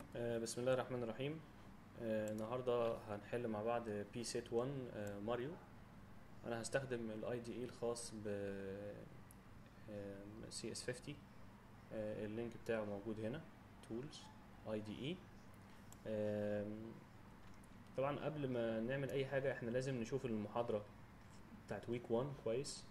آه، بسم الله الرحمن الرحيم آه، النهارده هنحل مع بعض بي سيت 1 آه، ماريو انا هستخدم الاي دي اي الخاص ب سي اس 50 آه، اللينك بتاعه موجود هنا تولز اي دي اي طبعا قبل ما نعمل اي حاجه احنا لازم نشوف المحاضره بتاعت ويك 1 كويس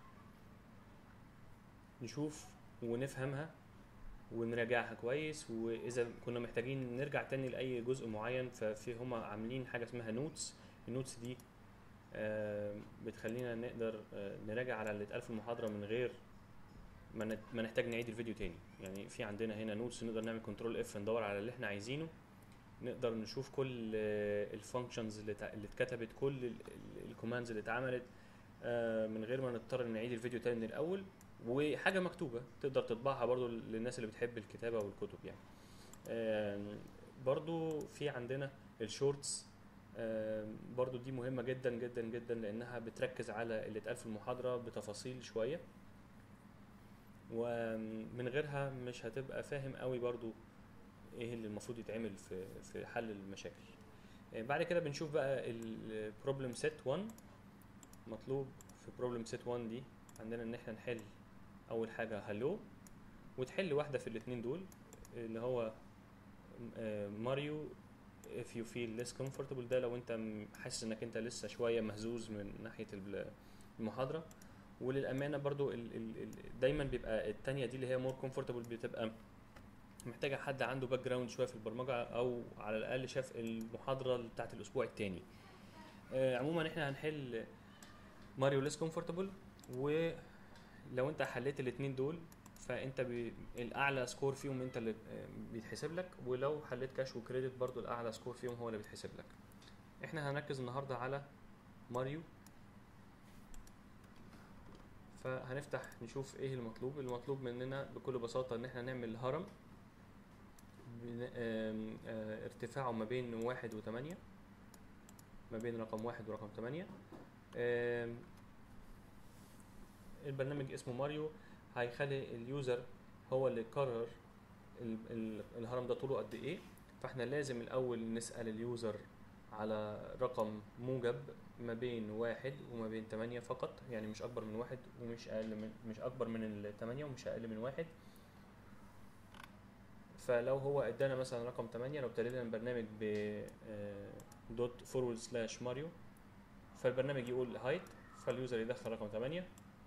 نشوف ونفهمها ونراجعها كويس واذا كنا محتاجين نرجع تاني لاي جزء معين ففي هما عاملين حاجه اسمها نوتس النوتس دي آه، بتخلينا نقدر آه، نراجع على اللي اتقال في المحاضره من غير ما نت- ما نحتاج نعيد الفيديو تاني يعني في عندنا هنا نوتس نقدر نعمل كنترول اف ندور على اللي احنا عايزينه نقدر نشوف كل الفانكشنز اللي تع- اللي اتكتبت كل الكوماندز اللي اتعملت آه، من غير ما نضطر نعيد الفيديو تاني من الاول وحاجه مكتوبه تقدر تطبعها برضو للناس اللي بتحب الكتابه والكتب يعني آم، برضو في عندنا الشورتس آم، برضو دي مهمه جدا جدا جدا لانها بتركز على اللي اتقال في المحاضره بتفاصيل شويه ومن غيرها مش هتبقى فاهم قوي برضو ايه اللي المفروض يتعمل في في حل المشاكل آه، بعد كده بنشوف بقى البروبلم سيت 1 مطلوب في بروبلم سيت 1 دي عندنا ان احنا نحل اول حاجه هلو وتحل واحده في الاتنين دول اللي هو آه، ماريو if you feel less comfortable ده لو انت م- حاسس انك انت لسه شويه مهزوز من ناحيه ال- المحاضره وللامانه برضو ال ال ال دايما بيبقى التانية دي اللي هي مور comfortable بتبقى محتاجه حد عنده باك جراوند شويه في البرمجه او على الاقل شاف المحاضره بتاعت الاسبوع التاني آه، عموما احنا هنحل ماريو ليس كومفورتبل ولو انت حليت الاتنين دول فانت بي... الاعلى سكور فيهم انت اللي آه، بيتحسب لك ولو حليت كاش وكريدت برضو الاعلى سكور فيهم هو اللي بيتحسب لك احنا هنركز النهارده على ماريو فهنفتح نشوف ايه المطلوب المطلوب مننا بكل بساطة ان احنا نعمل هرم بن- آم، آه، ارتفاعه ما بين واحد وتمانية ما بين رقم واحد ورقم تمانية آم، البرنامج اسمه ماريو هيخلي اليوزر هو اللي يقرر ال- ال- الهرم ده طوله قد ايه فاحنا لازم الاول نسأل اليوزر على رقم موجب ما بين واحد وما بين تمانية فقط يعني مش اكبر من واحد ومش اقل من مش اكبر من التمانية ومش اقل من واحد فلو هو ادانا مثلا رقم 8 لو ابتدينا البرنامج ب دوت فورورد سلاش ماريو فالبرنامج يقول هايت فاليوزر يدخل رقم 8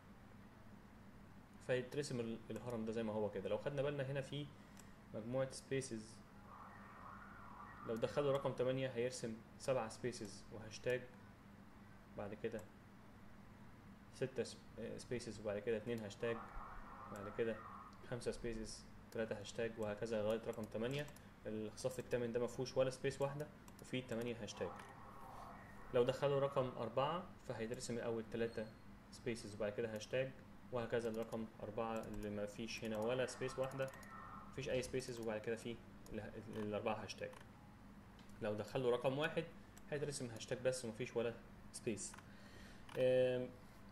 فيترسم ال- الهرم ده زي ما هو كده لو خدنا بالنا هنا في مجموعة سبيسز لو دخلوا رقم 8 هيرسم سبعة سبيسز وهاشتاج بعد كده ستة سبيسز وبعد كده اتنين هاشتاج بعد كده خمسة سبيسز تلاتة هاشتاج وهكذا لغاية رقم تمانية الصف التامن ده مفهوش ولا سبيس واحدة وفيه تمانية هاشتاج لو دخلوا رقم أربعة فهيترسم الأول تلاتة سبيسز وبعد كده هاشتاج وهكذا الرقم أربعة اللي مفيش هنا ولا سبيس واحدة مفيش أي سبيسز وبعد كده فيه ال- الأربعة هاشتاج لو دخلوا رقم واحد هيترسم هاشتاج بس ومفيش ولا سبيس آم،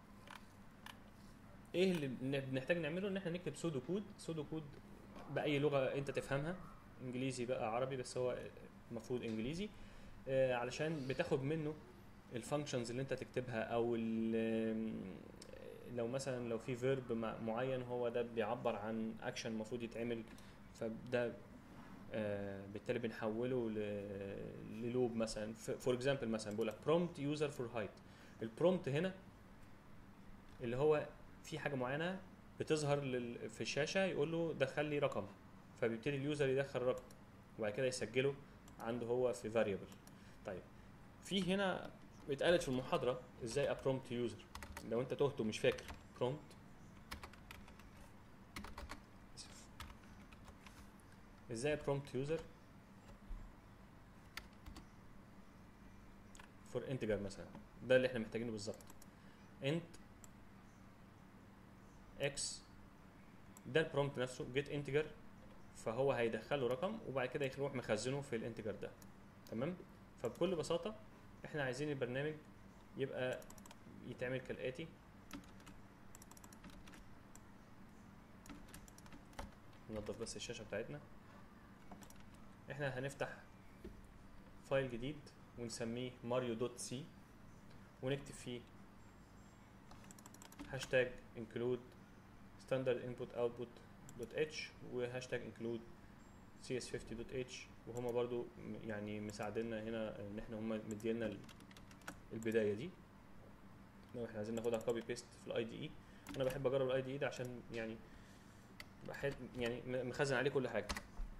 ايه اللي بن- بنحتاج نعمله ان احنا نكتب سودو كود سودو كود باي لغه انت تفهمها انجليزي بقى عربي بس هو المفروض انجليزي آه، علشان بتاخد منه الفانكشنز اللي انت تكتبها او ال- لو مثلا لو في فيرب معين هو ده بيعبر عن اكشن المفروض يتعمل فده آه، بالتالي بنحوله ل- للوب مثلا فور اكزامبل مثلا بقول لك برومبت يوزر فور هايت البرومبت هنا اللي هو في حاجه معينه بتظهر لل- في الشاشه يقول له دخل لي رقم فبيبتدي اليوزر يدخل رقم وبعد كده يسجله عنده هو في فاريبل طيب في هنا اتقالت في المحاضره ازاي ابرومبت يوزر لو انت تهت ومش فاكر برومبت ازاي برومبت يوزر فور انتجر مثلا ده اللي احنا محتاجينه بالظبط انت اكس ده البرومبت نفسه جيت انتجر فهو هيدخله رقم وبعد كده يروح مخزنه في الانتجر ده تمام فبكل بساطه احنا عايزين البرنامج يبقى يتعمل كالاتي ننظف بس الشاشه بتاعتنا احنا هنفتح فايل جديد ونسميه ماريو دوت سي ونكتب فيه هاشتاج include standard input output دوت اتش وهاشتاج include cs50 دوت اتش وهما برضو م- يعني مساعديننا هنا ان احنا هما مدينا ال- البدايه دي لو احنا عايزين ناخدها كوبي بيست في الاي دي اي انا بحب اجرب الاي دي اي ده عشان يعني بحب يعني م- مخزن عليه كل حاجه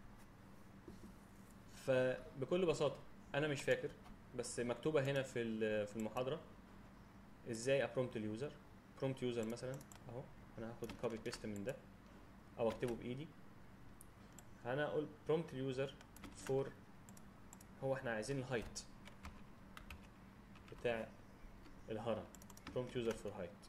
فبكل بساطه انا مش فاكر بس مكتوبه هنا في ال- في المحاضره ازاي ابرومت اليوزر برومت يوزر مثلا اهو انا هاخد كوبي بيست من ده او اكتبه بايدي انا اقول برومت اليوزر فور هو احنا عايزين الهايت بتاع الهرم prompt user for height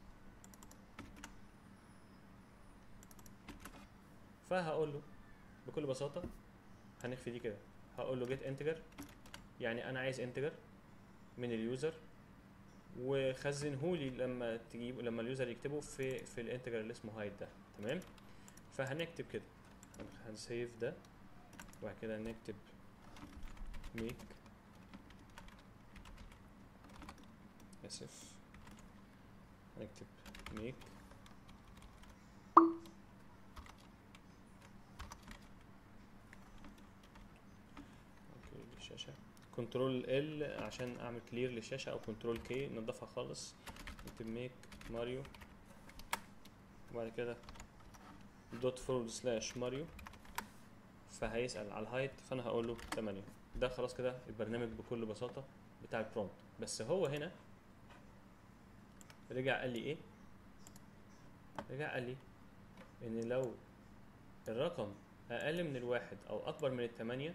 فهقول له بكل بساطة هنخفي دي كده هقول له get integer يعني انا عايز integer من اليوزر وخزنه لي لما تجيب لما اليوزر يكتبه في في الانتجر اللي اسمه height ده تمام فهنكتب كده هن- هنسيف ده وبعد كده نكتب make اسف هنكتب make اوكي الشاشة كنترول ال عشان اعمل كلير للشاشة او كنترول كي نضفها خالص نكتب ميك ماريو وبعد كده دوت فورورد سلاش ماريو فهيسأل على الهايت فانا هقول له 8 ده خلاص كده البرنامج بكل بساطة بتاع البرومبت بس هو هنا رجع قال لي ايه رجع قال لي ان لو الرقم اقل من الواحد او اكبر من الثمانية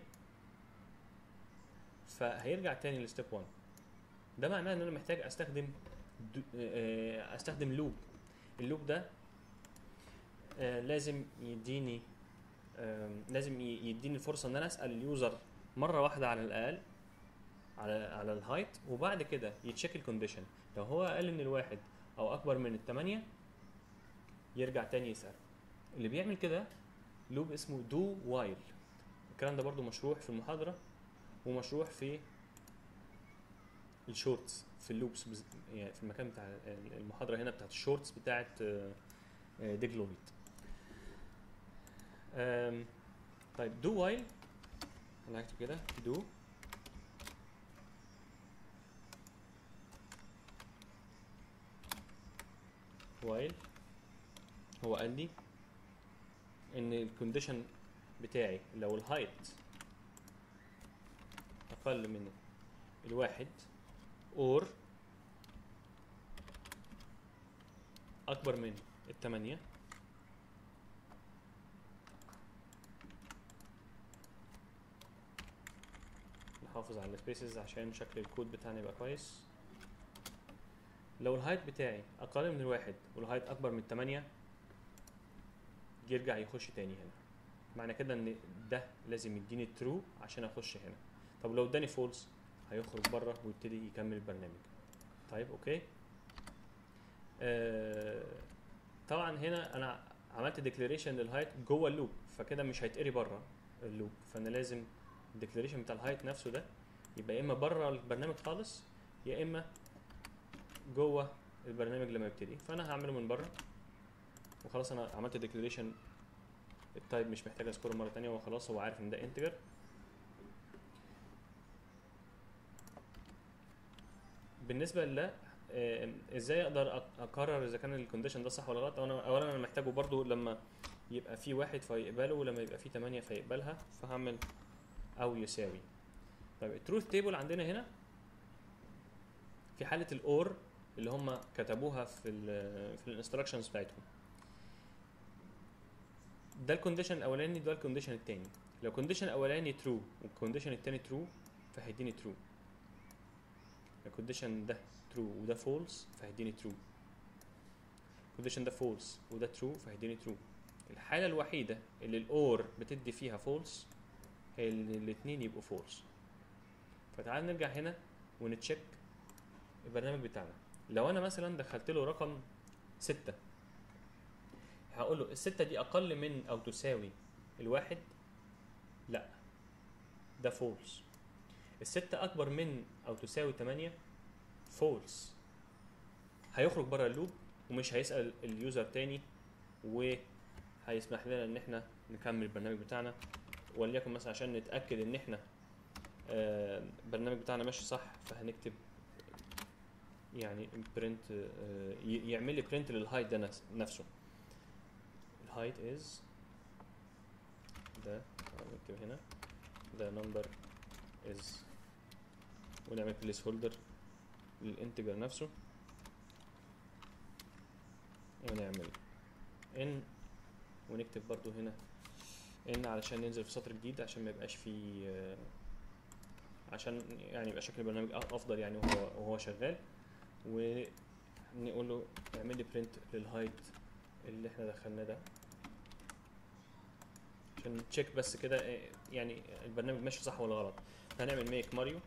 فهيرجع تاني لستيب 1 ده معناه ان انا محتاج استخدم دو- آه، استخدم لوب اللوب ده آه، لازم يديني آم، لازم ي- يديني الفرصه ان انا اسال اليوزر مره واحده على الاقل على على الهايت وبعد كده يتشيك الكونديشن لو هو اقل من الواحد او اكبر من الثمانية يرجع تاني يسال اللي بيعمل كده لوب اسمه دو وايل الكلام ده برضو مشروح في المحاضره ومشروح في الشورتس في اللوبس بز- يعني في المكان بتاع المحاضره هنا بتاعت الشورتس بتاعت ديجلويد طيب دو وايل انا هكتب كده دو وايل هو قال لي ان الكونديشن بتاعي لو الهايت اقل من الواحد اور اكبر من التمانية نحافظ على السبيسز عشان شكل الكود بتاعنا يبقى كويس لو الهايت بتاعي اقل من الواحد والهايت اكبر من التمانية يرجع يخش تاني هنا معنى كده ان ده لازم يديني ترو عشان اخش هنا طب لو اداني فولس هيخرج بره ويبتدي يكمل البرنامج طيب اوكي آه طبعا هنا انا عملت ديكلاريشن للهايت جوه اللوب فكده مش هيتقري بره اللوب فانا لازم الديكلاريشن بتاع الهايت نفسه ده يبقى يا اما بره البرنامج خالص يا اما جوه البرنامج لما يبتدي فانا هعمله من بره وخلاص انا عملت ديكلاريشن التايب مش محتاج اذكره مره تانية وخلاص هو عارف ان ده انتجر بالنسبه ل آه، ازاي اقدر أق- اقرر اذا كان الكونديشن ده صح ولا غلط اولا اولا انا محتاجه برضو لما يبقى في واحد فيقبله ولما يبقى في 8 فيقبلها فهعمل او يساوي طيب التروث تيبل عندنا هنا في حاله الاور اللي هم كتبوها في ال في الانستراكشنز بتاعتهم ده الكونديشن الاولاني ده الكونديشن التاني لو الكونديشن الاولاني ترو والكونديشن التاني ترو فهيديني ترو الكونديشن ده ترو وده فولس فهيديني ترو الكونديشن ده فولس وده ترو فهيديني ترو الحالة الوحيدة اللي الأور بتدي فيها فولس هي اللي الاتنين يبقوا فولس فتعال نرجع هنا ونتشيك البرنامج بتاعنا لو أنا مثلا دخلت له رقم ستة هقول له الستة دي أقل من أو تساوي الواحد لا ده فولس الستة اكبر من او تساوي 8 فولس هيخرج بره اللوب ومش هيسال اليوزر تاني وهيسمح لنا ان احنا نكمل البرنامج بتاعنا وليكن مثلا عشان نتاكد ان احنا آه، البرنامج بتاعنا ماشي صح فهنكتب يعني برنت يعمل لي برنت للهايت ده نفس- نفسه الهايت از ده نكتب هنا ده نمبر از ونعمل بليس هولدر للانتجر نفسه ونعمل ان ونكتب برضو هنا ان علشان ننزل في سطر جديد عشان ما يبقاش فيه آه، عشان يعني يبقى شكل البرنامج أ- افضل يعني وهو وهو شغال ونقول له اعمل لي برنت للهايت اللي احنا دخلناه ده عشان تشيك بس كده إيه، يعني البرنامج ماشي صح ولا غلط هنعمل ميك ماريو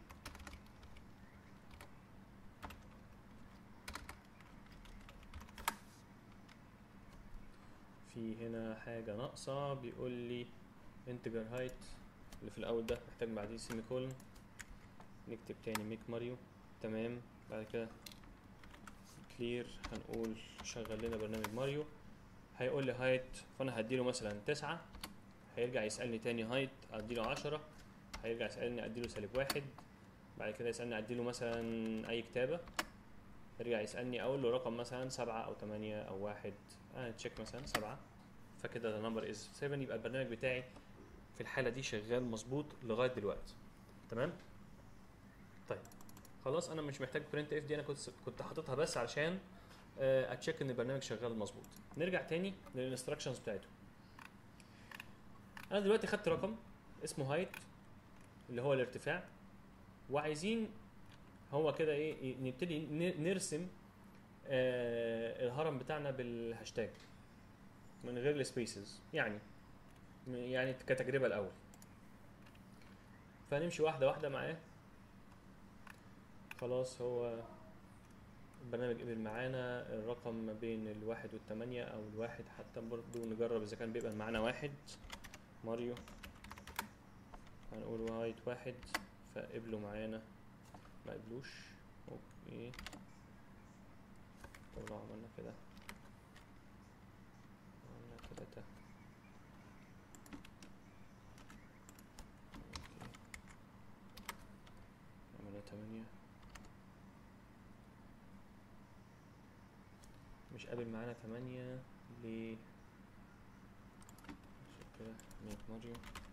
في هنا حاجة ناقصة بيقول لي انتجر هايت اللي في الأول ده محتاج بعديه سيمي كولن نكتب تاني ميك ماريو تمام بعد كده كلير هنقول شغل لنا برنامج ماريو هيقول لي هايت فانا هديله مثلا تسعة هيرجع يسألني تاني هايت اديله عشرة هيرجع يسألني اديله سالب واحد بعد كده يسألني اديله مثلا اي كتابة يرجع يسألني اقول له رقم مثلا سبعة او تمانية او واحد انا تشيك مثلا سبعة فكده ده نمبر از 7 يبقى البرنامج بتاعي في الحالة دي شغال مظبوط لغاية دلوقتي تمام طيب خلاص انا مش محتاج برنت اف دي انا كنت كنت حاططها بس علشان آه، اتشيك ان البرنامج شغال مظبوط نرجع تاني للانستراكشنز بتاعته انا دلوقتي خدت رقم اسمه هايت اللي هو الارتفاع وعايزين هو كده ايه نبتدي ن- نرسم آه الهرم بتاعنا بالهاشتاج من غير السبيسز يعني يعني كتجربه الاول فنمشي واحده واحده معاه خلاص هو البرنامج قبل معانا الرقم ما بين الواحد والتمانية او الواحد حتى برضو نجرب اذا كان بيبقى معانا واحد ماريو هنقول وايت واحد فقبلوا معانا ما قبلوش اوكي طب لو عملنا كده عملنا تلاتة اوكي عملنا تمانية مش قابل معانا تمانية ليه عشان كده ميك ماريو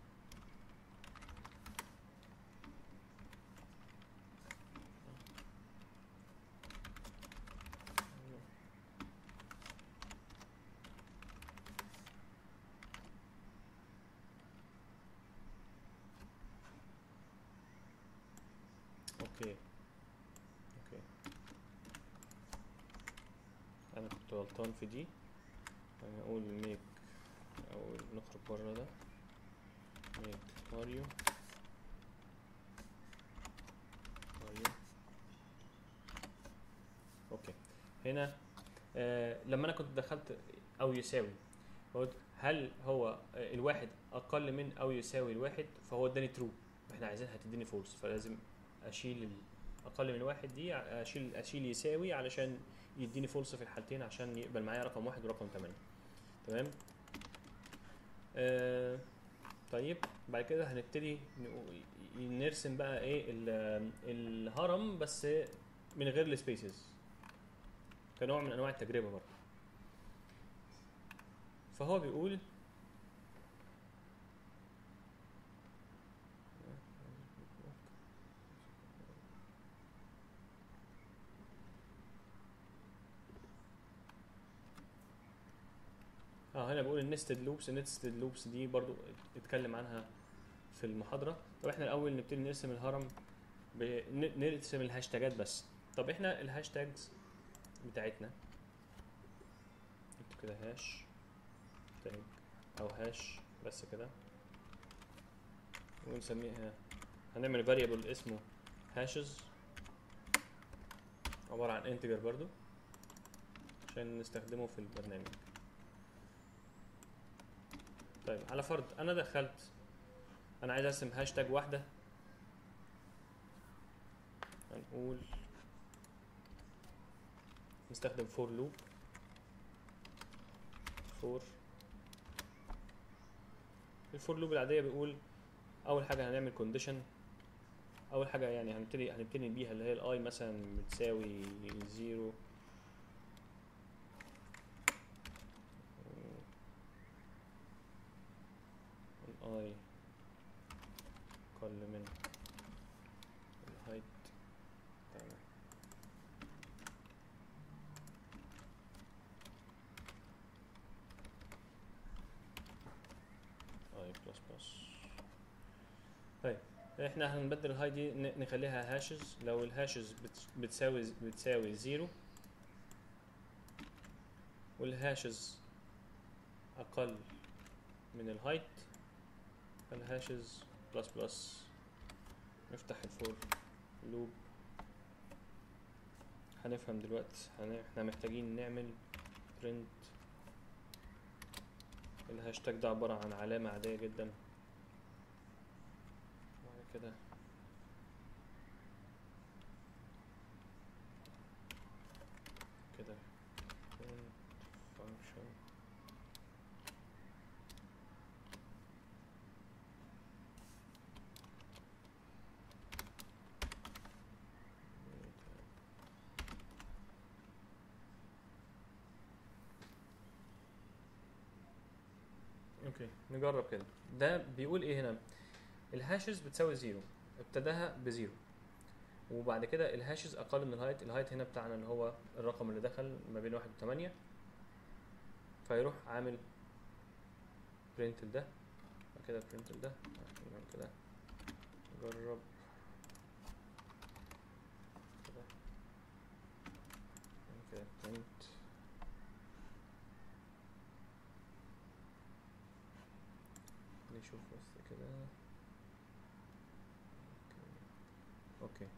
اوكي اوكي انا كنت غلطان في دي هنقول ميك او نخرج بره ده ميك ماريو ماريو اوكي هنا آه لما انا كنت دخلت او يساوي قلت هل هو آه، الواحد اقل من او يساوي الواحد فهو اداني ترو احنا عايزينها تديني فولس فلازم اشيل ال- اقل من واحد دي ع- اشيل اشيل يساوي علشان يديني فولس في الحالتين عشان يقبل معايا رقم واحد ورقم تمانية تمام آه طيب بعد كده هنبتدي نقو- نرسم بقى ايه ال- الهرم بس من غير السبيسز كنوع من انواع التجربه برضه فهو بيقول اه هنا بقول النستد لوبس النستد لوبس دي برضو اتكلم عنها في المحاضره طب احنا الاول نبتدي نرسم الهرم ب- ن- نرسم الهاشتاجات بس طب احنا الهاشتاجز بتاعتنا نكتب كده هاش تاج او هاش بس كده ونسميها هنعمل فاريبل اسمه هاشز عبارة عن انتجر برضو عشان نستخدمه في البرنامج طيب على فرض انا دخلت انا عايز ارسم هاشتاج واحده هنقول نستخدم فور لوب فور الفور لوب العاديه بيقول اول حاجه هنعمل كونديشن اول حاجه يعني هنبتدي هنبتدي بيها اللي هي الاي مثلا بتساوي زيرو الاي اقل من الهايت بتاعنا اي بلس بلس طيب احنا هنبدل الهاي دي ن- نخليها هاشز لو الهاشز بت- بتساوي بتساوي زيرو والهاشز اقل من الهايت فالهاشز بلس بلس نفتح الفور لوب هنفهم دلوقتي هن- احنا محتاجين نعمل print الهاشتاج ده عبارة عن علامة عادية جدا بعد كده كده print function اوكي نجرب كده ده بيقول ايه هنا الهاشز بتساوي زيرو ابتداها بزيرو وبعد كده الهاشز اقل من الهايت الهايت هنا بتاعنا اللي هو الرقم اللي دخل ما بين واحد وثمانية فيروح عامل برنت ده بعد كده برنت ده بعد كده نجرب كده بعد كده برنت نشوف بس كده اوكي اوكي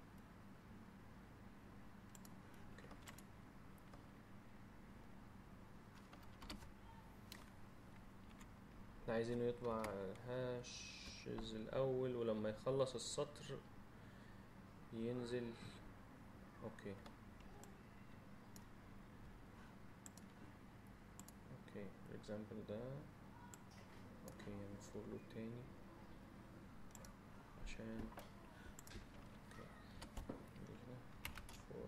احنا عايزينه يطبع هاشز الاول ولما يخلص السطر ينزل اوكي اوكي الاكزامبل ده اوكي يعني فور لوب تاني عشان اوكي نجيب هنا فور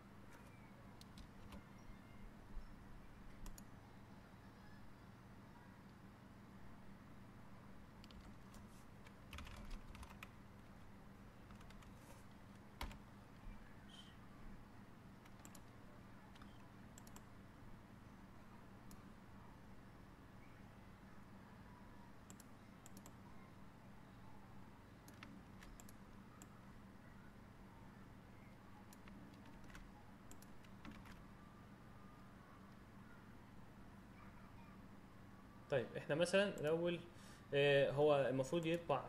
طيب احنا مثلا الاول آه هو المفروض يطبع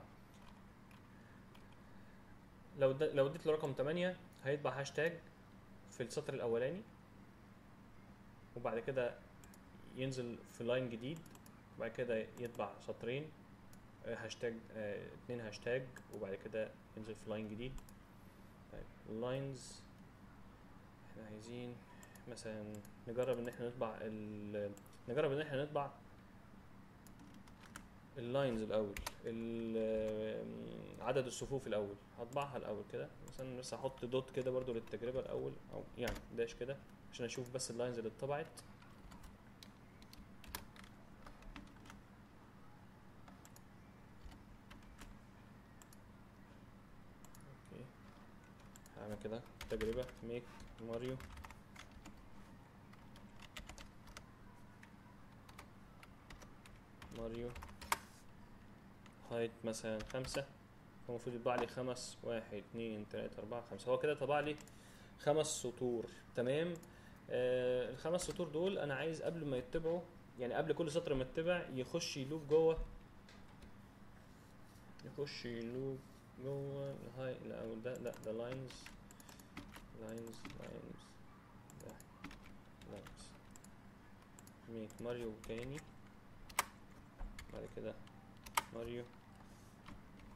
لو د... لو اديت له رقم 8 هيطبع هاشتاج في السطر الاولاني وبعد كده ينزل في لاين جديد وبعد كده يطبع سطرين آه، هاشتاج آه، اتنين هاشتاج وبعد كده ينزل في لاين جديد طيب اللاينز احنا عايزين مثلا نجرب ان احنا نطبع ال... نجرب ان احنا نطبع اللاينز الاول ال- عدد الصفوف الاول هطبعها الاول كده مثلا بس احط دوت كده برضو للتجربه الاول او يعني داش كده عشان اشوف بس اللاينز اللي اتطبعت اوكي هعمل كده تجربه ميك ماريو ماريو هايت مثلا خمسة هو المفروض يطبع لي خمس واحد اتنين تلاتة أربعة خمسة هو كده طبع لي خمس سطور تمام آه الخمس سطور دول أنا عايز قبل ما يتبعوا يعني قبل كل سطر ما يتبع يخش يلوب جوه يخش يلوب جوه الهاي لا أو ده لا ده لاينز لاينز لاينز ده لاينز ميك ماريو تاني بعد كده ماريو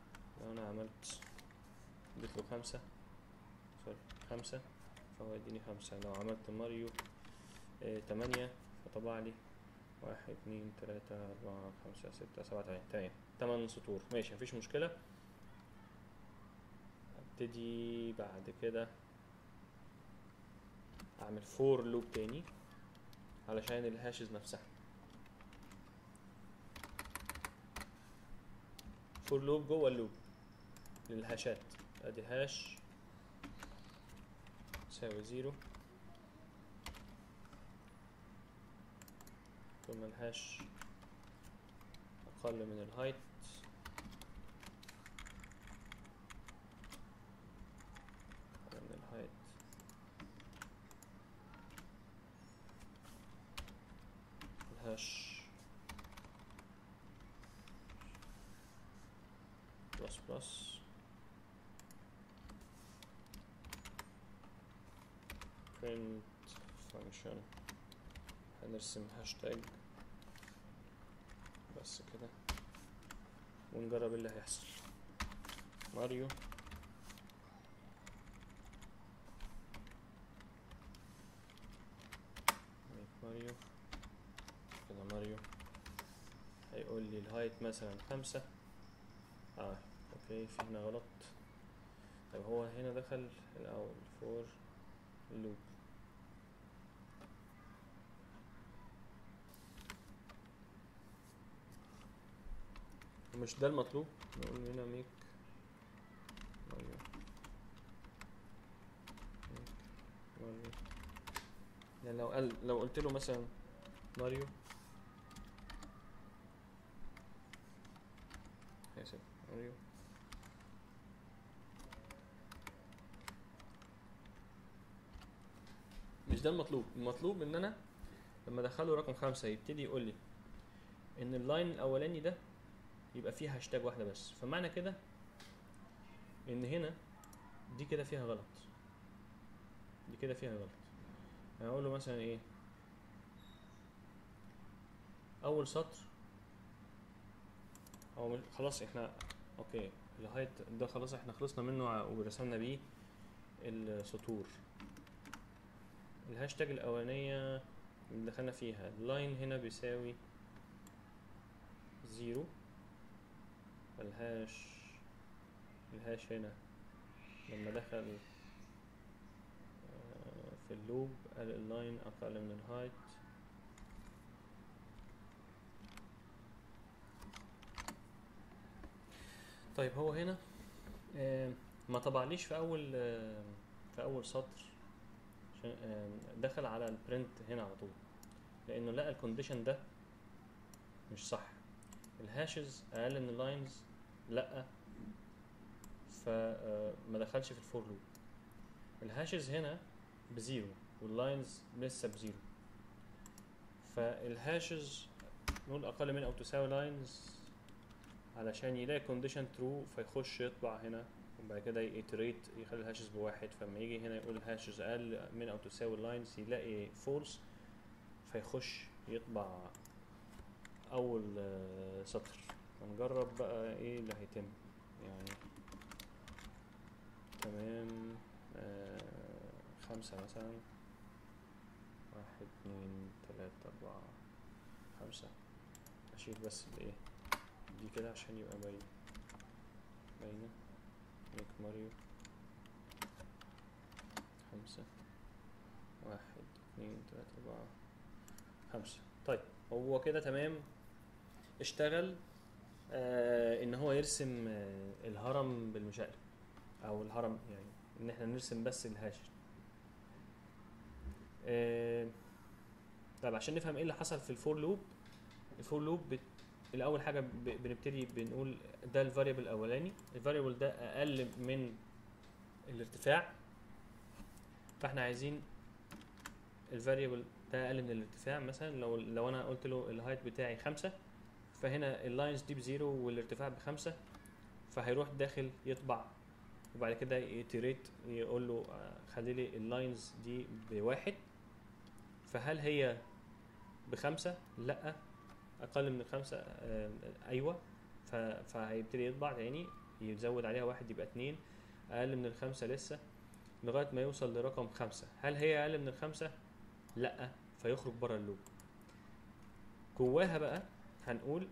انا عملت اديت له خمسة سوري خمسة فهو يديني خمسة لو عملت ماريو آه تمانية فطبع لي واحد اتنين تلاتة أربعة خمسة ستة سبعة تمانية تمام تمن سطور ماشي مفيش مشكلة ابتدي بعد كده اعمل فور لوب تاني علشان الهاشز نفسها فور لوب جوه اللوب للهاشات ادي هاش تساوي زيرو طول ما الهاش اقل من الهايت اقل من الهايت الهاش بلس بلس print function هنرسم هاشتاج بس كده ونجرب اللي هيحصل ماريو ميك ماريو كده ماريو هيقول لي الهايت مثلا خمسة اه اوكي في هنا غلط طب هو هنا دخل الاول فور لوب مش ده المطلوب نقول هنا ميك ماريو ميك ماريو يعني لو قال لو قلت له مثلا ماريو اسف ماريو مش ده المطلوب المطلوب ان انا لما ادخله رقم خمسة يبتدي يقول لي ان اللاين الاولاني ده يبقى فيه هاشتاج واحدة بس فمعنى كده ان هنا دي كده فيها غلط دي كده فيها غلط يعني اقول له مثلا ايه اول سطر هو مش- خلاص احنا اوكي الهايت ده خلاص احنا خلصنا منه ع- ورسمنا بيه السطور الهاشتاج الاولانية اللي دخلنا فيها اللاين هنا بيساوي زيرو الهاش الهاش هنا لما دخل آه، في اللوب قال اللاين اقل من الهايت طيب هو هنا آه، ما طبعليش في اول آه، في اول سطر عشان آه، دخل على البرنت هنا على طول لانه لقى الكونديشن ده مش صح الهاشز اقل من اللاينز لا فما دخلش في الفور لوب الهاشز هنا بزيرو واللاينز لسه بزيرو فالهاشز نقول اقل من او تساوي لاينز علشان يلاقي كونديشن ترو فيخش يطبع هنا وبعد كده يتريت يخلي الهاشز بواحد فلما يجي هنا يقول الهاشز اقل من او تساوي اللاينز يلاقي فولس فيخش يطبع اول آه، سطر هنجرب بقى ايه اللي هيتم يعني تمام آه خمسة مثلا واحد اتنين تلاتة أربعة خمسة أشيل بس الإيه دي كده عشان يبقى باين باينة ميك ماريو خمسة واحد اتنين تلاتة أربعة خمسة طيب هو كده تمام اشتغل آه ان هو يرسم آه الهرم بالمشقلب او الهرم يعني ان احنا نرسم بس الهاش آه طيب عشان نفهم ايه اللي حصل في الفور لوب الفور لوب بت... الاول حاجه ب... بنبتدي بنقول ده الفاريبل الاولاني الفاريبل ده اقل من الارتفاع فاحنا عايزين الفاريبل ده اقل من الارتفاع مثلا لو لو انا قلت له الهايت بتاعي خمسة فهنا اللاينز دي بزيرو والارتفاع بخمسة فهيروح داخل يطبع وبعد كده يتريت يقول له آه، خلي لي اللاينز دي بواحد فهل هي بخمسة لا اقل من الخمسة آه، ايوه ف... فهيبتدي يطبع تاني يزود عليها واحد يبقى اتنين اقل من الخمسة لسه لغاية ما يوصل لرقم خمسة هل هي اقل من الخمسة؟ لا فيخرج بره اللوب جواها بقى هنقول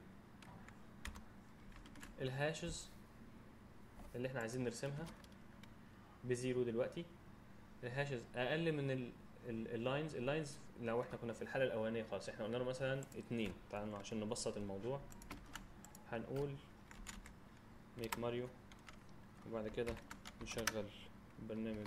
الهاشز اللي احنا عايزين نرسمها بزيرو دلوقتي الهاشز اقل من ال- ال- اللاينز اللاينز لو احنا كنا في الحاله الاولانيه خالص احنا قلنا له مثلا اتنين تعالوا عشان نبسط الموضوع هنقول ميك ماريو وبعد كده نشغل برنامج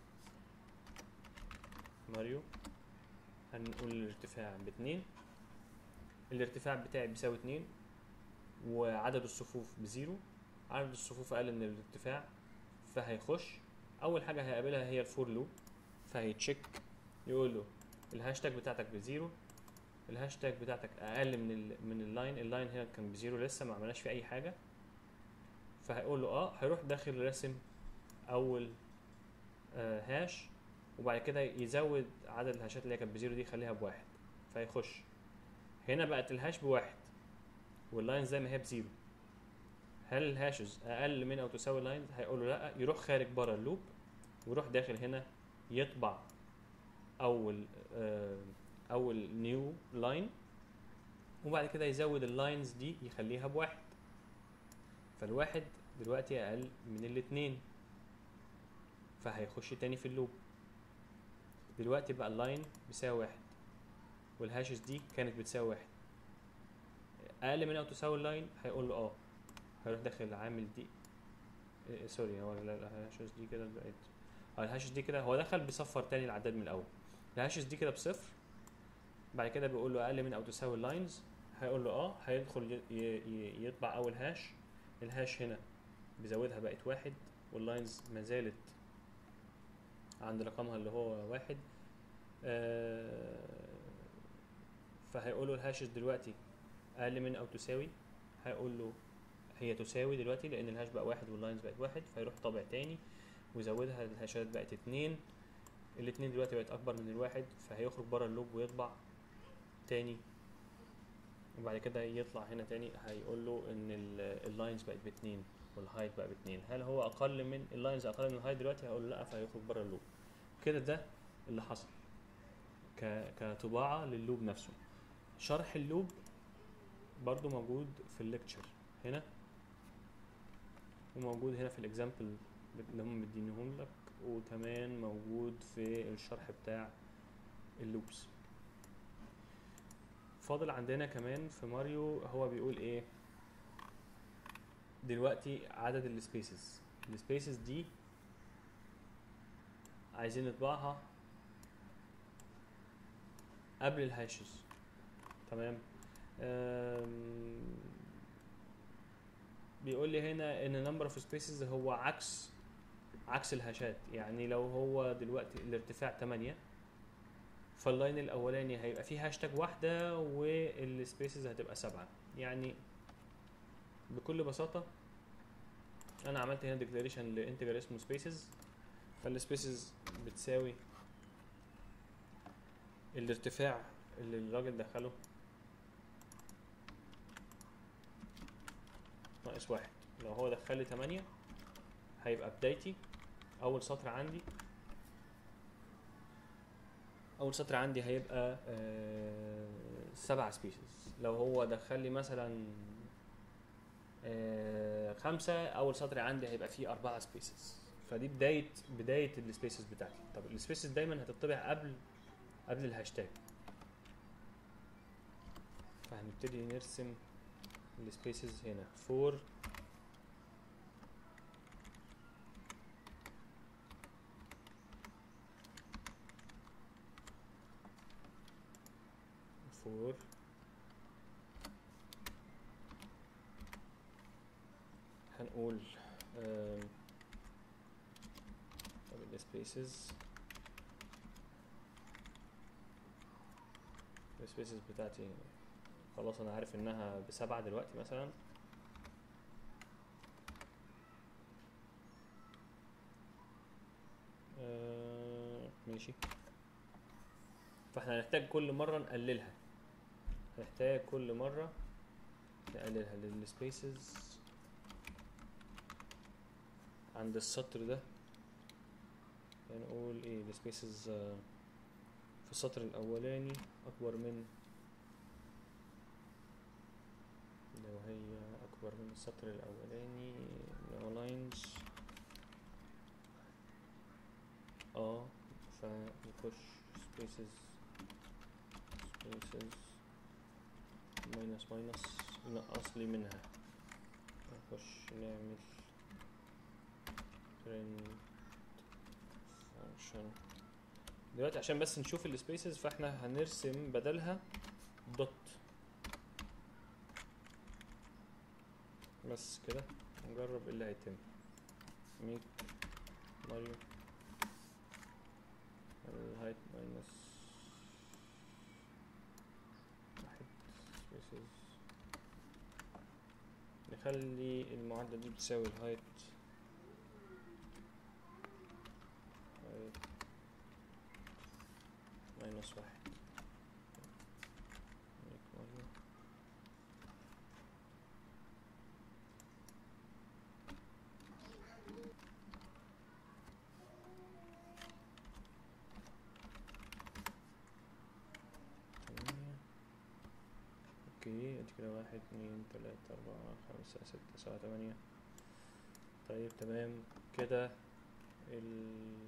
ماريو هنقول الارتفاع باتنين الارتفاع بتاعي بيساوي اتنين وعدد الصفوف بزيرو عدد الصفوف اقل من الارتفاع فهيخش اول حاجه هيقابلها هي الفور لوب فهيتشيك يقول له الهاشتاج بتاعتك بزيرو الهاشتاج بتاعتك اقل من ال من اللاين اللاين هنا كان بزيرو لسه ما عملناش فيه اي حاجه فهيقول له اه هيروح داخل راسم اول آه هاش وبعد كده يزود عدد الهاشات اللي هي كانت بزيرو دي يخليها بواحد فيخش هنا بقت الهاش بواحد واللاين زي ما هي بزيرو هل الهاشز اقل من او تساوي اللاينز هيقول له لا يروح خارج بره اللوب ويروح داخل هنا يطبع اول آه اول نيو لاين وبعد كده يزود اللاينز دي يخليها بواحد فالواحد دلوقتي اقل من الاتنين فهيخش تاني في اللوب دلوقتي بقى اللاين بيساوي واحد والهاشز دي كانت بتساوي واحد اقل من او تساوي اللاين هيقول له اه هيروح داخل عامل دي إيه سوري هو لا- لا، الهاشز دي كده بقت اه الهاشز دي كده هو دخل بيصفر تاني العداد من الاول الهاشز دي كده بصفر بعد كده بيقول له اقل من او تساوي اللاينز هيقول له اه هيدخل ي- ي- ي- يطبع اول هاش الهاش هنا بيزودها بقت واحد واللاينز ما زالت عند رقمها اللي هو واحد آه فهيقول له الهاشز دلوقتي اقل من او تساوي هيقول له هي تساوي دلوقتي لان الهاش بقى واحد واللاينز بقت واحد فيروح طابع تاني ويزودها الهاشات بقت اتنين الاتنين دلوقتي بقت اكبر من الواحد فهيخرج بره اللوب ويطبع تاني وبعد كده يطلع هنا تاني هيقول له ان ال- اللاينز بقت باتنين والهايت بقى باتنين هل هو اقل من اللاينز اقل من الهايت دلوقتي هقول له لا فهيخرج بره اللوب كده ده اللي حصل ك... كطباعة لللوب نفسه شرح اللوب برضو موجود في الليكتشر هنا وموجود هنا في الاكزامبل اللي هم مدينهم لك وكمان موجود في الشرح بتاع اللوبس فاضل عندنا كمان في ماريو هو بيقول ايه دلوقتي عدد السبيسز السبيسز دي عايزين نطبعها قبل الهاشز تمام أم، بيقول لي هنا ان number of spaces هو عكس عكس الهاشات يعني لو هو دلوقتي الارتفاع 8 فاللاين الاولاني هيبقى فيه هاشتاج واحده والسبيسز هتبقى سبعة يعني بكل بساطه انا عملت هنا ديكلاريشن لانتجر اسمه سبيسز فالسبيسز بتساوي الارتفاع اللي الراجل دخله ناقص واحد لو هو دخل لي تمانية هيبقى بدايتي أول سطر عندي أول سطر عندي هيبقى آه سبع سبيسيز لو هو دخل لي مثلا آه خمسة أول سطر عندي هيبقى فيه أربعة سبيسيز فدي بداية بداية السبيسيز بتاعتي طب السبيسيز دايما هتطبع قبل قبل الهاشتاج فهنبتدي نرسم السبيسز هنا فور فور هنقول آم، طب السبيسز السبيسز بتاعتي خلاص انا عارف انها بسبعة دلوقتي مثلا آه ماشي فاحنا هنحتاج كل مرة نقللها هنحتاج كل مرة نقللها للسبيسز عند السطر ده نقول ايه السبيسز في السطر الاولاني اكبر من لو هي اكبر من السطر الاولاني لو لاينز اه فنخش سبيسز سبيسز ماينس ماينس ينقص لي منها نخش نعمل print function دلوقتي عشان بس نشوف السبيسز فاحنا هنرسم بدلها دوت بس كده نجرب ايه اللي هيتم ميك ماريو الهايت ماينس واحد سبيسز نخلي المعادلة دي بتساوي الهايت هايت ماينس واحد ميك ماريو تمانية اوكي ادي كده واحد اتنين تلاتة اربعة خمسة ستة سبعة تمانية طيب تمام كده ال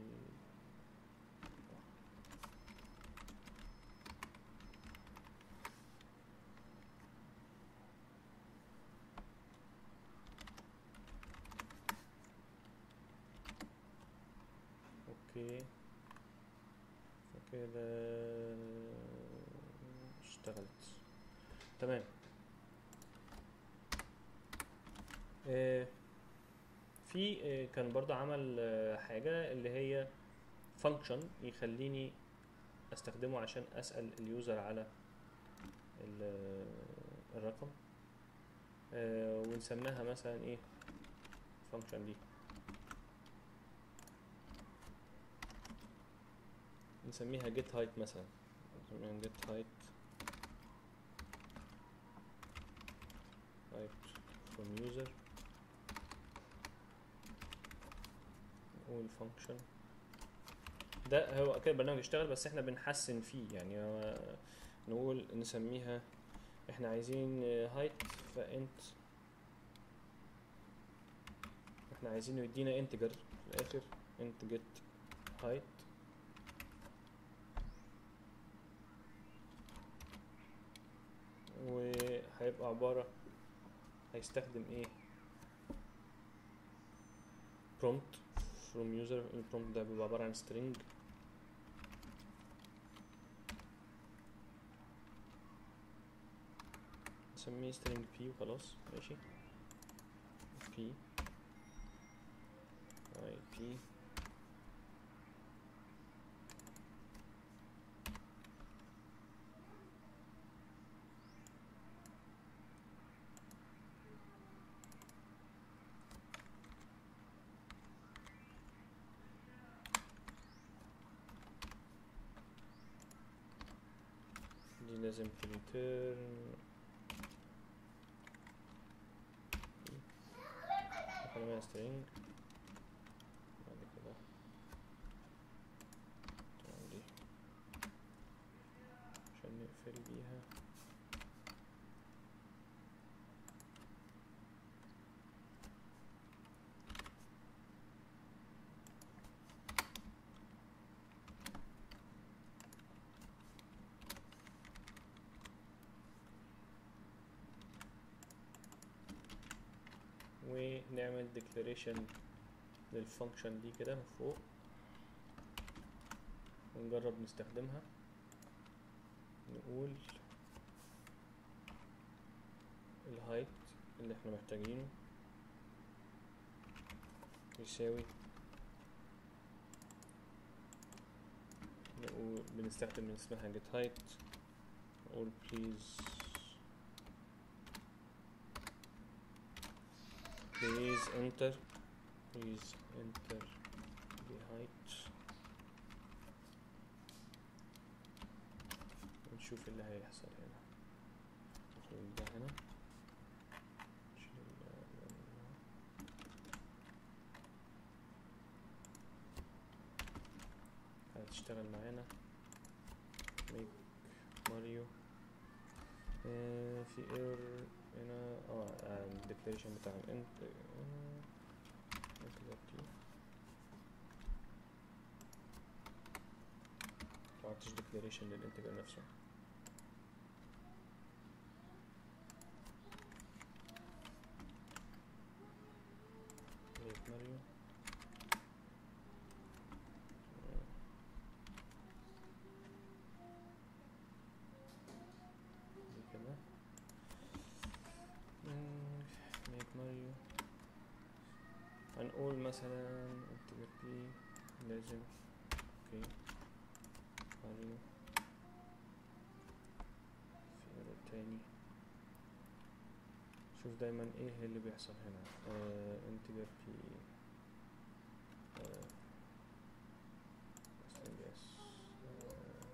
اوكي فكده اشتغلت تمام آه، في آه، كان برضه عمل آه، حاجة اللي هي فانكشن يخليني استخدمه عشان اسأل اليوزر على ال- الرقم آه، ونسميها مثلا ايه فانكشن دي نسميها get height مثلا نسميها get height height from user نقول function ده هو كده البرنامج يشتغل بس احنا بنحسن فيه يعني هو نقول نسميها احنا عايزين height فانت احنا عايزينه يدينا انتجر في الاخر int get height وهيبقى عبارة هيستخدم ايه prompt from user البرومبت ده بيبقى عبارة عن string نسميه string p وخلاص ماشي p i p دي لازم تريتيرن نخليها string بعد كده تمام دي عشان نقفل بيها ونعمل declaration للفانكشن دي كده من فوق ونجرب نستخدمها نقول الهايت اللي احنا محتاجينه يساوي نقول بنستخدم من اسمها get height نقول please please enter please enter the height ونشوف اللي هيحصل هنا نخرج ده هنا تشتغل معانا ميك ماريو آه في اير هنا اه الديكلاريشن بتاع الانت معطيش ديكلاريشن للانتجر نفسه ميك ماريو دي كده ميك ماريو هنقول مثلا انتجر بي لازم اوكي ماريو في ايرور تاني شوف دايما ايه اللي بيحصل هنا آه انتجر بي آه yes. آه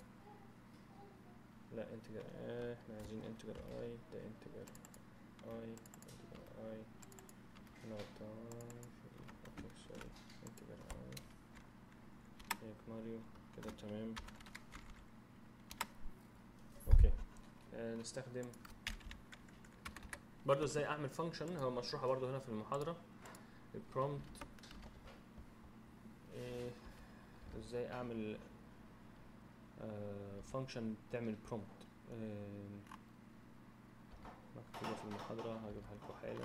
لا انتجر آه احنا عايزين انتجر اي ده انتجر اي انتجر اي هنا غلطان في اوكي سوري انتجر اي هيك ماريو كده تمام اوكي آه نستخدم برضو ازاي اعمل فانكشن هو مشروحه برضو هنا في المحاضره البرومبت إيه ازاي اعمل فانكشن تعمل برومبت مكتوبه في المحاضره هجيبها لكم حالا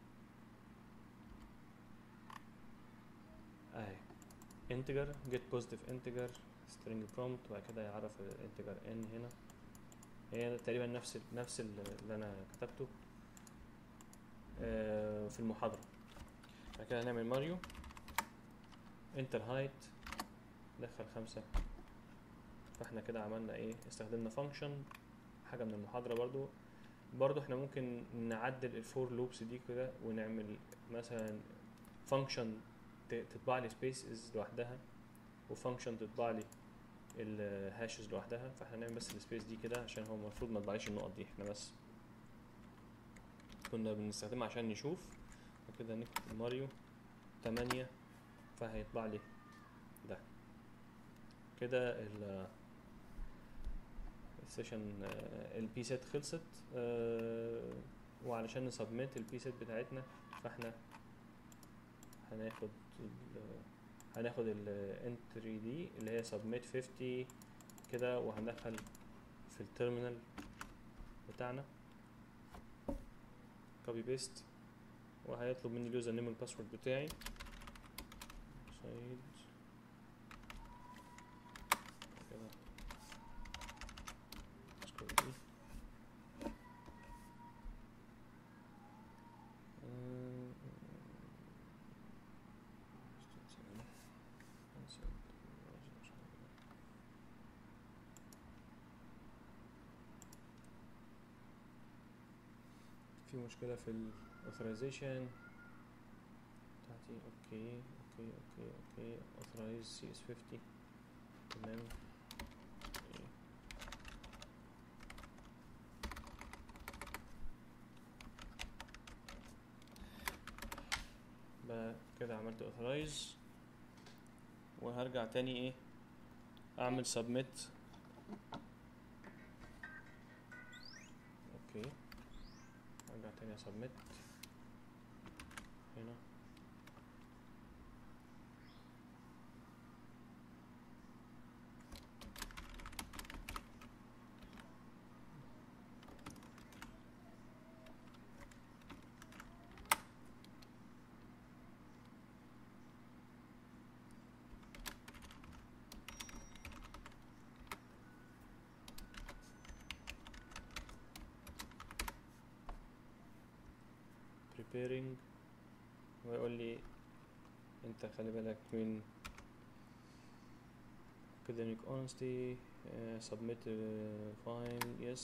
اهي integer get positive integer string prompt وبعد كده يعرف الانتجر n هنا هي تقريبا نفس نفس اللي انا كتبته آه في المحاضرة بعد كده هنعمل ماريو انتر هايت دخل خمسة فاحنا كده عملنا ايه استخدمنا فانكشن حاجة من المحاضرة برضو برضو احنا ممكن نعدل الفور لوبس دي كده ونعمل مثلا فانكشن تطبع لي سبيسز لوحدها وفانكشن تطبع لي الهاشز لوحدها فاحنا نعمل بس السبيس دي كده عشان هو المفروض ما تطبعليش النقط دي احنا بس كنا بنستخدمها عشان نشوف وكده نكتب ماريو تمانية فهيطبع لي ده كده ال السيشن البي سيت خلصت آه، وعلشان نسبميت البي سيت بتاعتنا فاحنا هناخد ال- هناخد الانتري دي اللي هي سبميت 50 كده وهندخل في التيرمينال بتاعنا كوبي بيست وهيطلب مني اليوزر نيم والباسورد بتاعي سعيد كده اسكول دي آه، في مشكلة في الاوثرايزيشن بتاعتي اوكي اوكي اوكي اوكي authorize CS50 تمام أوكي. بقى كده عملت authorize وهرجع تاني ايه اعمل submit اوكي ارجع تاني submit هنا preparing ويقول لي انت خلي بالك من academic honesty uh, submit uh, file yes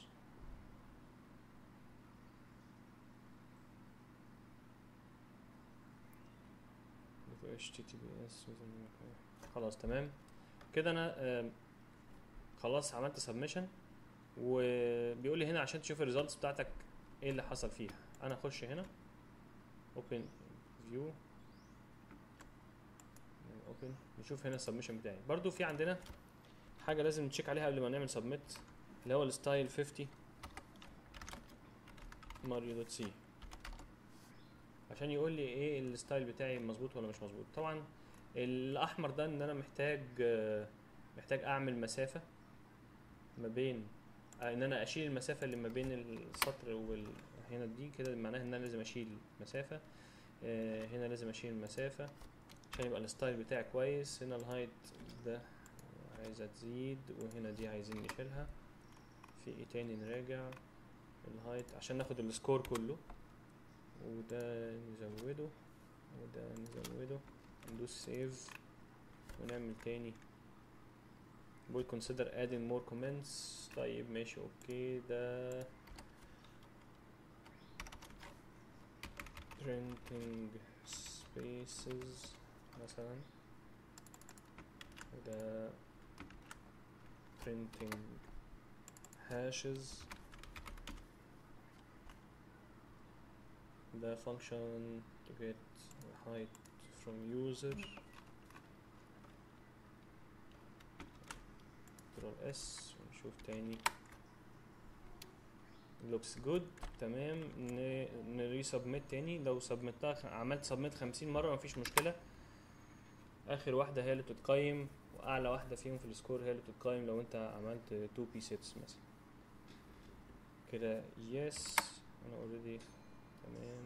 with HTTPS with- خلاص تمام كده انا آم، خلاص عملت سبمشن وبيقول لي هنا عشان تشوف الريزلتس بتاعتك ايه اللي حصل فيها انا اخش هنا open view اوبن نشوف هنا السبمشن بتاعي برضو في عندنا حاجه لازم نتشيك عليها قبل ما نعمل سبميت اللي هو الستايل 50 ماريو دوت سي عشان يقول لي ايه الستايل بتاعي مظبوط ولا مش مظبوط طبعا الاحمر ده ان انا محتاج آه، محتاج اعمل مسافه ما بين آه، ان انا اشيل المسافه اللي ما بين السطر وال هنا دي كده معناها ان انا لازم اشيل مسافه آه، هنا لازم اشيل المسافه عشان يبقى الستايل بتاعي كويس هنا الهايت ده عايزه تزيد وهنا دي عايزين نشيلها في ايه تاني نراجع الهايت عشان ناخد السكور كله وده نزوده وده نزوده ندوس سيف ونعمل تاني بقول consider adding more comments طيب ماشي اوكي ده printing spaces مثلا وده printing hashes ده function to get height from user control s ونشوف تاني looks good تمام نري سبميت تاني لو سبمتها عملت سبميت خمسين مرة مفيش مشكلة اخر واحدة هي اللي بتتقيم واعلى واحدة فيهم في السكور هي اللي بتتقيم لو انت عملت 2 بي سيتس مثلا كده يس انا اوريدي تمام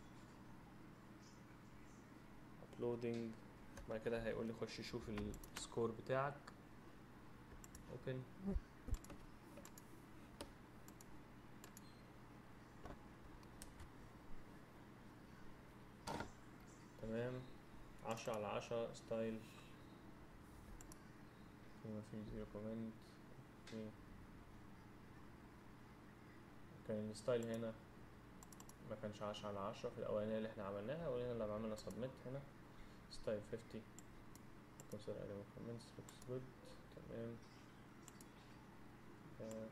ابلودنج بعد كده هيقول لي خش شوف السكور بتاعك اوبن تمام عشرة على عشرة ستايل ما في زيرو كومنت اوكي كان الستايل هنا ما كانش عشرة على عشرة في الأولانية اللي احنا عملناها وهنا لما عملنا سبميت هنا ستايل 50 consider adding comments looks good تمام آه.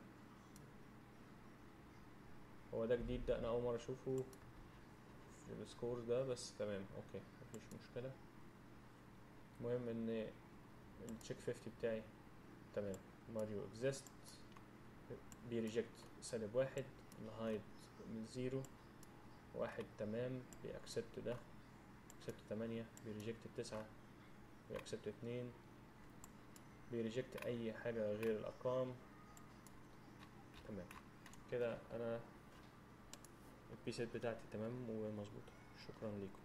هو ده جديد ده انا اول مرة اشوفه في السكور ده بس تمام اوكي مفيش مشكلة المهم ان التشيك 50 بتاعي تمام ماريو اكزيست بيريجكت سالب واحد الهايت من زيرو واحد تمام بيأكسبت ده اكسبت تمانية بيريجكت التسعة بيأكسبت اتنين بيريجكت اي حاجة غير الارقام تمام كده انا البيسات بتاعتي تمام ومظبوطة شكرا لكم